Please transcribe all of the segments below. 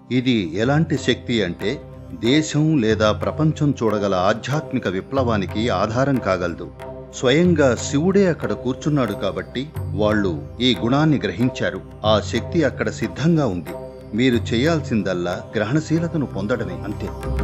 ఇది ఎలాంటి శక్తి అంటే దేశం లేదా ప్రపంచం చూడగల ఆధ్యాత్మిక విప్లవానికి ఆధారం కాగలదు స్వయంగా శివుడే అక్కడ కూర్చున్నాడు కాబట్టి వాళ్ళు ఈ గుణాన్ని గ్రహించారు ఆ శక్తి అక్కడ సిద్ధంగా ఉంది మీరు చేయాల్సిందల్లా గ్రహణశీలతను పొందడమే అంతే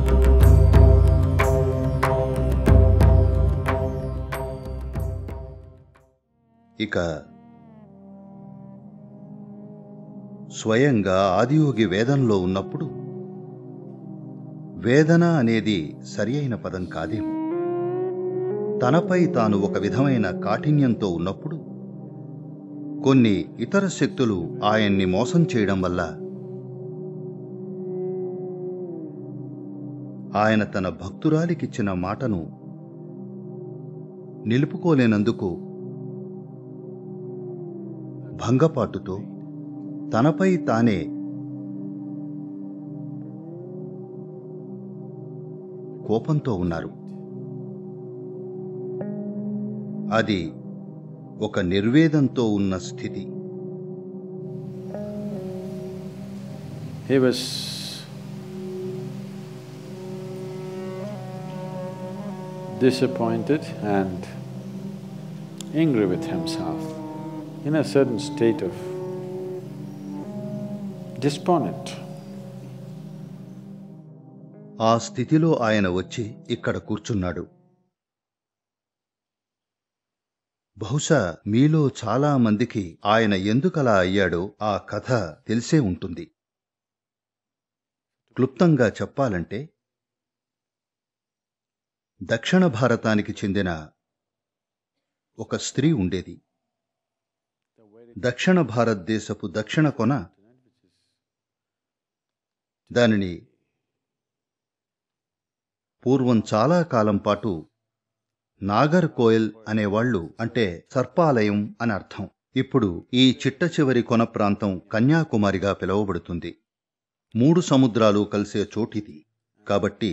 ఇక స్వయంగా ఆదియోగి వేదంలో ఉన్నప్పుడు వేదన అనేది సరి అయిన పదం కాదేమో తనపై తాను ఒక విధమైన కాఠిన్యంతో ఉన్నప్పుడు కొన్ని ఇతర శక్తులు ఆయన్ని మోసం చేయడం వల్ల ఆయన తన భక్తురాలికిచ్చిన మాటను నిలుపుకోలేనందుకు భంగపాటుతో తనపై తానే కోపంతో ఉన్నారు అది ఒక నిర్వేదంతో ఉన్న స్థితి He was disappointed and angry with himself, in a certain state of despondent. ఆ స్థితిలో ఆయన వచ్చి ఇక్కడ కూర్చున్నాడు బహుశా మీలో చాలా మందికి ఆయన ఎందుకలా అయ్యాడో ఆ కథ తెలిసే ఉంటుంది క్లుప్తంగా చెప్పాలంటే దక్షిణ భారతానికి చెందిన ఒక స్త్రీ ఉండేది దక్షిణ భారతదేశపు దక్షిణ కొన దానిని పూర్వం చాలా కాలం పాటు నాగర్ కోయల్ అనేవాళ్లు అంటే సర్పాలయం అని అర్థం ఇప్పుడు ఈ చిట్ట చివరి కొన ప్రాంతం కన్యాకుమారిగా పిలువబడుతుంది మూడు సముద్రాలు కలిసే చోటిది కాబట్టి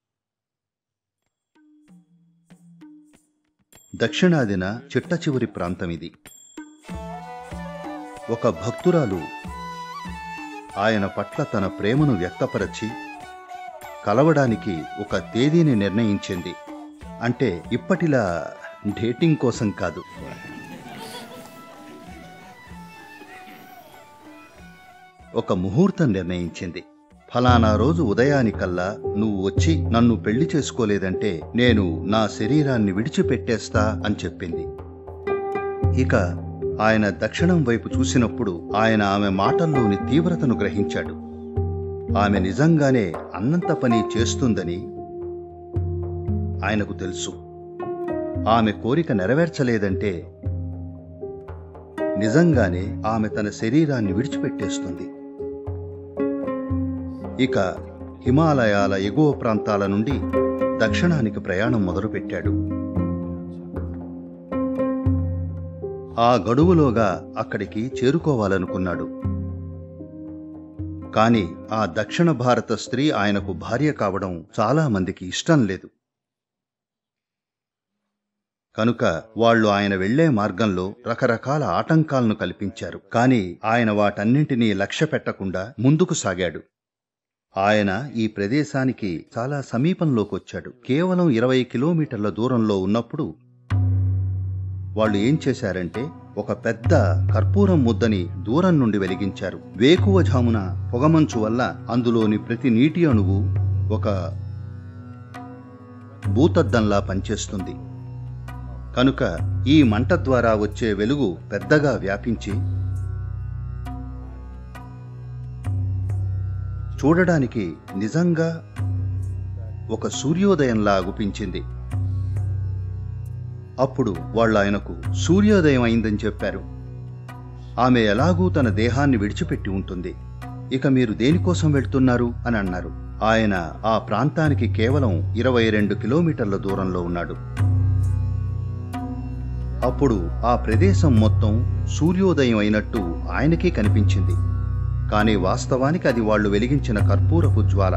దక్షిణాదిన చిట్ట చివరి ప్రాంతం ఇది ఒక భక్తురాలు ఆయన పట్ల తన ప్రేమను వ్యక్తపరచి కలవడానికి ఒక తేదీని నిర్ణయించింది అంటే ఇప్పటిలా డేటింగ్ కోసం కాదు ఒక ముహూర్తం నిర్ణయించింది ఫలానా రోజు ఉదయానికల్లా నువ్వు వచ్చి నన్ను పెళ్లి చేసుకోలేదంటే నేను నా శరీరాన్ని విడిచిపెట్టేస్తా అని చెప్పింది ఇక ఆయన దక్షిణం వైపు చూసినప్పుడు ఆయన ఆమె మాటల్లోని తీవ్రతను గ్రహించాడు ఆమె నిజంగానే అన్నంత పని చేస్తుందని ఆయనకు తెలుసు ఆమె కోరిక నెరవేర్చలేదంటే నిజంగానే ఆమె తన శరీరాన్ని విడిచిపెట్టేస్తుంది ఇక హిమాలయాల ఎగువ ప్రాంతాల నుండి దక్షిణానికి ప్రయాణం మొదలుపెట్టాడు ఆ గడువులోగా అక్కడికి చేరుకోవాలనుకున్నాడు కాని ఆ దక్షిణ భారత స్త్రీ ఆయనకు భార్య కావడం చాలా మందికి ఇష్టం లేదు కనుక వాళ్ళు ఆయన వెళ్లే మార్గంలో రకరకాల ఆటంకాలను కల్పించారు కాని ఆయన వాటన్నింటినీ లక్ష్య పెట్టకుండా ముందుకు సాగాడు ఆయన ఈ ప్రదేశానికి చాలా సమీపంలోకొచ్చాడు కేవలం ఇరవై కిలోమీటర్ల దూరంలో ఉన్నప్పుడు వాళ్ళు ఏం చేశారంటే ఒక పెద్ద కర్పూరం ముద్దని దూరం నుండి వెలిగించారు వేకువజామున పొగమంచు వల్ల అందులోని ప్రతి నీటి అణువు ఒక భూతద్దంలా పనిచేస్తుంది కనుక ఈ మంట ద్వారా వచ్చే వెలుగు పెద్దగా వ్యాపించి చూడడానికి నిజంగా ఒక సూర్యోదయంలా అగుపించింది అప్పుడు వాళ్ళు ఆయనకు సూర్యోదయం అయిందని చెప్పారు ఆమె ఎలాగూ తన దేహాన్ని విడిచిపెట్టి ఉంటుంది ఇక మీరు దేనికోసం వెళ్తున్నారు అని అన్నారు ఆయన ఆ ప్రాంతానికి కేవలం ఇరవై రెండు కిలోమీటర్ల దూరంలో ఉన్నాడు అప్పుడు ఆ ప్రదేశం మొత్తం సూర్యోదయం అయినట్టు ఆయనకే కనిపించింది కానీ వాస్తవానికి అది వాళ్ళు వెలిగించిన కర్పూరపు జ్వాల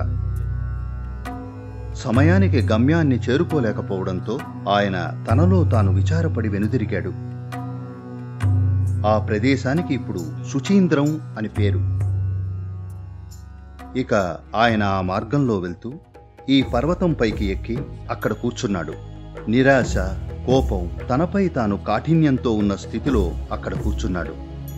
సమయానికి గమ్యాన్ని చేరుకోలేకపోవడంతో ఆయన తనలో తాను విచారపడి వెనుదిరిగాడు ఆ ప్రదేశానికి ఇప్పుడు శుచీంద్రం అని పేరు ఇక ఆయన ఆ మార్గంలో వెళ్తూ ఈ పర్వతం పైకి ఎక్కి అక్కడ కూర్చున్నాడు నిరాశ కోపం తనపై తాను కాఠిన్యంతో ఉన్న స్థితిలో అక్కడ కూర్చున్నాడు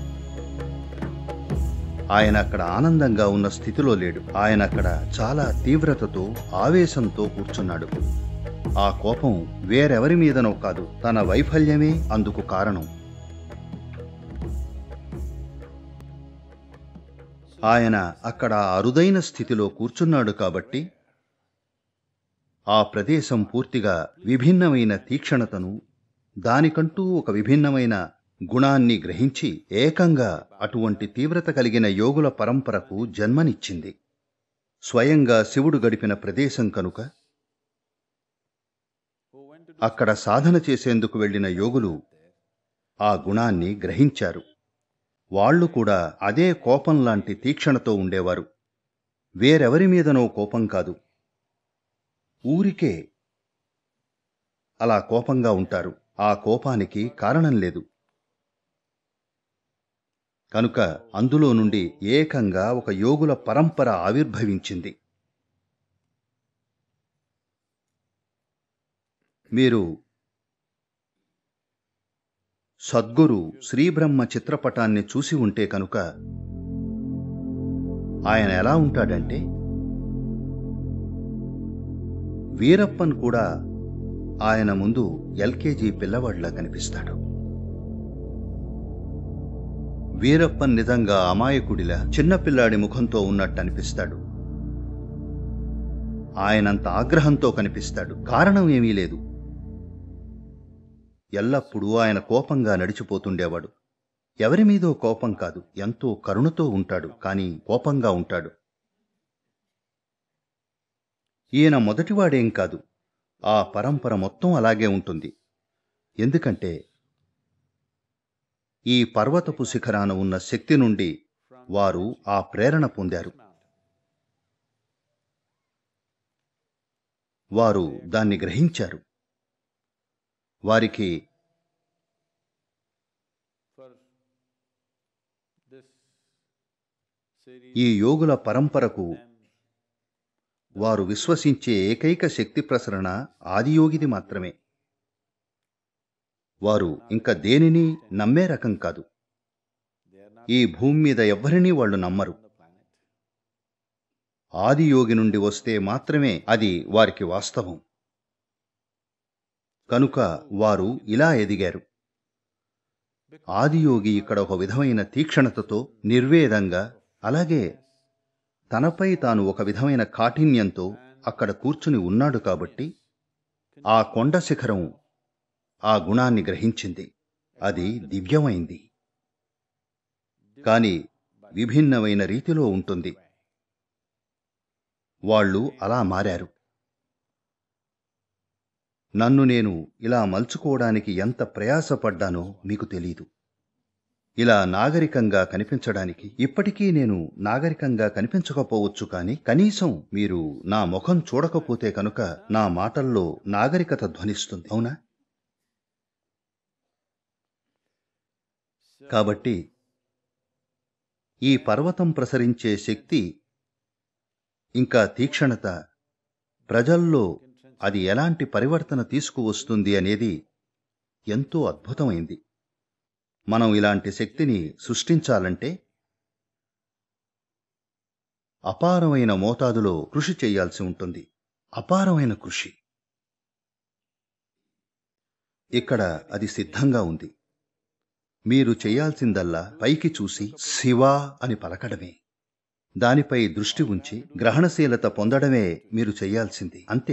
ఆయన అక్కడ ఆనందంగా ఉన్న స్థితిలో లేడు ఆయన అక్కడ చాలా తీవ్రతతో ఆవేశంతో కూర్చున్నాడు ఆ కోపం వేరెవరి మీదనో కాదు తన వైఫల్యమే అందుకు కారణం ఆయన అక్కడ ఆ అరుదైన స్థితిలో కూర్చున్నాడు కాబట్టి ఆ ప్రదేశం పూర్తిగా విభిన్నమైన తీక్షణతను దానికంటూ ఒక విభిన్నమైన గుణాన్ని గ్రహించి ఏకంగా అటువంటి తీవ్రత కలిగిన యోగుల పరంపరకు జన్మనిచ్చింది స్వయంగా శివుడు గడిపిన ప్రదేశం కనుక అక్కడ సాధన చేసేందుకు వెళ్ళిన యోగులు ఆ గుణాన్ని గ్రహించారు వాళ్ళు కూడా అదే కోపం లాంటి తీక్షణతో ఉండేవారు వేరెవరి మీదనో కోపం కాదు ఊరికే అలా కోపంగా ఉంటారు ఆ కోపానికి కారణం లేదు కనుక అందులో నుండి ఏకంగా ఒక యోగుల పరంపర ఆవిర్భవించింది మీరు సద్గురు శ్రీబ్రహ్మ చిత్రపటాన్ని చూసి ఉంటే కనుక ఆయన ఎలా ఉంటాడంటే వీరప్పన్ కూడా ఆయన ముందు ఎల్కేజీ పిల్లవాడిలా కనిపిస్తాడు వీరప్పన్ నిజంగా అమాయకుడిలా చిన్నపిల్లాడి ముఖంతో ఉన్నట్టు అనిపిస్తాడు ఆయనంత ఆగ్రహంతో కనిపిస్తాడు కారణం ఏమీ లేదు ఎల్లప్పుడూ ఆయన కోపంగా నడిచిపోతుండేవాడు ఎవరి మీదో కోపం కాదు ఎంతో కరుణతో ఉంటాడు కానీ కోపంగా ఉంటాడు ఈయన మొదటివాడేం కాదు ఆ పరంపర మొత్తం అలాగే ఉంటుంది ఎందుకంటే ఈ పర్వతపు శిఖరాన ఉన్న శక్తి నుండి వారు ఆ ప్రేరణ పొందారు వారు దాన్ని గ్రహించారు వారికి ఈ యోగుల పరంపరకు వారు విశ్వసించే ఏకైక శక్తి ప్రసరణ ఆదియోగిది మాత్రమే వారు ఇంకా దేనిని నమ్మే రకం కాదు ఈ భూమి మీద ఎవ్వరినీ వాళ్ళు నమ్మరు ఆదియోగి నుండి వస్తే మాత్రమే అది వారికి వాస్తవం కనుక వారు ఇలా ఎదిగారు ఆదియోగి ఇక్కడ ఒక విధమైన తీక్షణతతో నిర్వేదంగా అలాగే తనపై తాను ఒక విధమైన కాఠిన్యంతో అక్కడ కూర్చుని ఉన్నాడు కాబట్టి ఆ కొండ శిఖరం ఆ గుణాన్ని గ్రహించింది అది దివ్యమైంది కాని విభిన్నమైన రీతిలో ఉంటుంది వాళ్ళు అలా మారారు నన్ను నేను ఇలా మలుచుకోవడానికి ఎంత ప్రయాసపడ్డానో మీకు తెలీదు ఇలా నాగరికంగా కనిపించడానికి ఇప్పటికీ నేను నాగరికంగా కనిపించకపోవచ్చు కానీ కనీసం మీరు నా ముఖం చూడకపోతే కనుక నా మాటల్లో నాగరికత ధ్వనిస్తుంది అవునా కాబట్టి ఈ పర్వతం ప్రసరించే శక్తి ఇంకా తీక్షణత ప్రజల్లో అది ఎలాంటి పరివర్తన తీసుకువస్తుంది అనేది ఎంతో అద్భుతమైంది మనం ఇలాంటి శక్తిని సృష్టించాలంటే అపారమైన మోతాదులో కృషి చేయాల్సి ఉంటుంది అపారమైన కృషి ఇక్కడ అది సిద్ధంగా ఉంది మీరు చేయాల్సిందల్లా పైకి చూసి శివా అని పలకడమే దానిపై దృష్టి ఉంచి గ్రహణశీలత పొందడమే మీరు చేయాల్సింది అంతే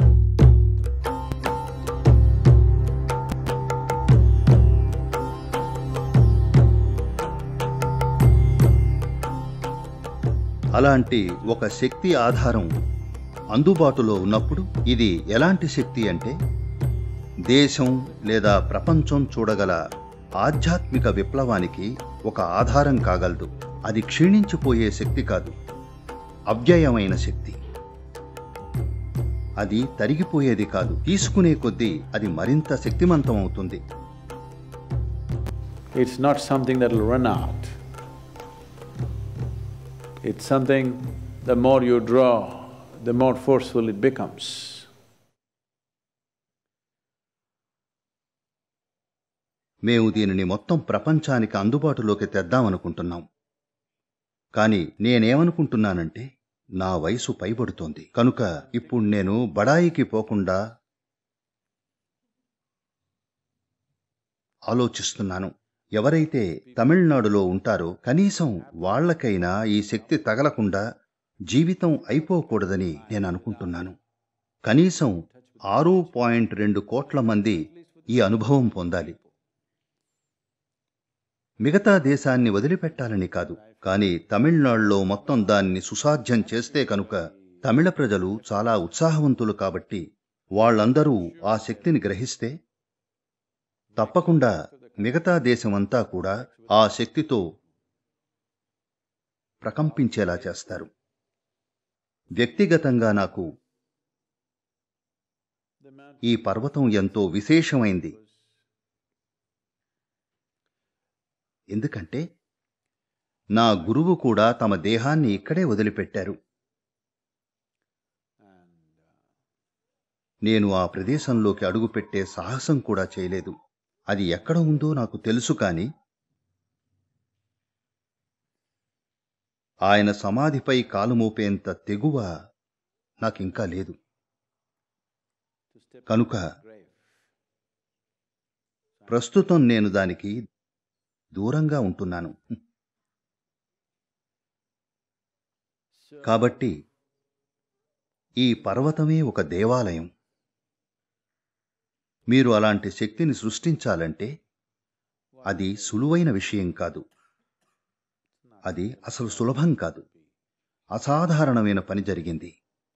అలాంటి ఒక శక్తి ఆధారం అందుబాటులో ఉన్నప్పుడు ఇది ఎలాంటి శక్తి అంటే దేశం లేదా ప్రపంచం చూడగల ఆధ్యాత్మిక విప్లవానికి ఒక ఆధారం కాగలదు అది క్షీణించిపోయే శక్తి కాదు అవ్యయమైన శక్తి అది తరిగిపోయేది కాదు తీసుకునే కొద్దీ అది మరింత శక్తిమంతం అవుతుంది It's not something that will run out. It's something the more you draw, the more forceful it becomes. మేము దీనిని మొత్తం ప్రపంచానికి అందుబాటులోకి తెద్దామనుకుంటున్నాం కానీ నేనేమనుకుంటున్నానంటే నా వయసు పైబడుతోంది కనుక ఇప్పుడు నేను బడాయికి పోకుండా ఆలోచిస్తున్నాను ఎవరైతే తమిళనాడులో ఉంటారో కనీసం వాళ్ళకైనా ఈ శక్తి తగలకుండా జీవితం అయిపోకూడదని నేను అనుకుంటున్నాను కనీసం ఆరు పాయింట్ రెండు కోట్ల మంది ఈ అనుభవం పొందాలి మిగతా దేశాన్ని వదిలిపెట్టాలని కాదు కానీ తమిళనాడులో మొత్తం దాన్ని సుసాధ్యం చేస్తే కనుక తమిళ ప్రజలు చాలా ఉత్సాహవంతులు కాబట్టి వాళ్ళందరూ ఆ శక్తిని గ్రహిస్తే తప్పకుండా మిగతా దేశమంతా కూడా ఆ శక్తితో ప్రకంపించేలా చేస్తారు వ్యక్తిగతంగా నాకు ఈ పర్వతం ఎంతో విశేషమైంది ఎందుకంటే నా గురువు కూడా తమ దేహాన్ని ఇక్కడే వదిలిపెట్టారు నేను ఆ ప్రదేశంలోకి అడుగుపెట్టే సాహసం కూడా చేయలేదు అది ఎక్కడ ఉందో నాకు తెలుసు కాని ఆయన సమాధిపై కాలు మోపేంత తెగువ నాకింకా లేదు కనుక ప్రస్తుతం నేను దానికి దూరంగా ఉంటున్నాను కాబట్టి ఈ పర్వతమే ఒక దేవాలయం మీరు అలాంటి శక్తిని సృష్టించాలంటే అది సులువైన విషయం కాదు అది అసలు సులభం కాదు అసాధారణమైన పని జరిగింది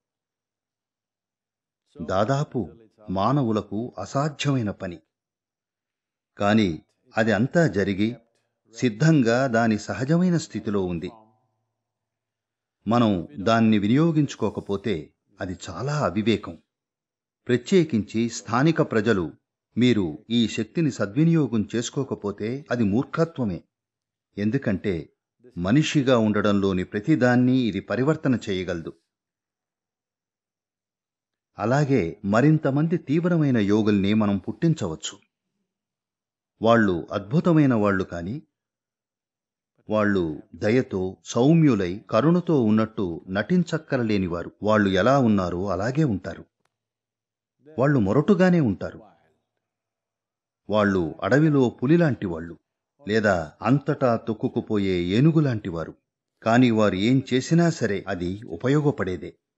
దాదాపు మానవులకు అసాధ్యమైన పని కాని అది అంతా జరిగి సిద్ధంగా దాని సహజమైన స్థితిలో ఉంది మనం దాన్ని వినియోగించుకోకపోతే అది చాలా అవివేకం ప్రత్యేకించి స్థానిక ప్రజలు మీరు ఈ శక్తిని సద్వినియోగం చేసుకోకపోతే అది మూర్ఖత్వమే ఎందుకంటే మనిషిగా ఉండడంలోని ప్రతిదాన్ని ఇది పరివర్తన చేయగలదు అలాగే మరింతమంది తీవ్రమైన యోగుల్ని మనం పుట్టించవచ్చు వాళ్ళు అద్భుతమైన వాళ్ళు కాని వాళ్ళు దయతో సౌమ్యులై కరుణతో ఉన్నట్టు నటించక్కరలేనివారు వాళ్ళు ఎలా ఉన్నారో అలాగే ఉంటారు వాళ్ళు మొరటుగానే ఉంటారు వాళ్ళు అడవిలో పులిలాంటి వాళ్ళు లేదా అంతటా తొక్కుకుపోయే ఏనుగులాంటి వారు కాని వారు ఏం చేసినా సరే అది ఉపయోగపడేదే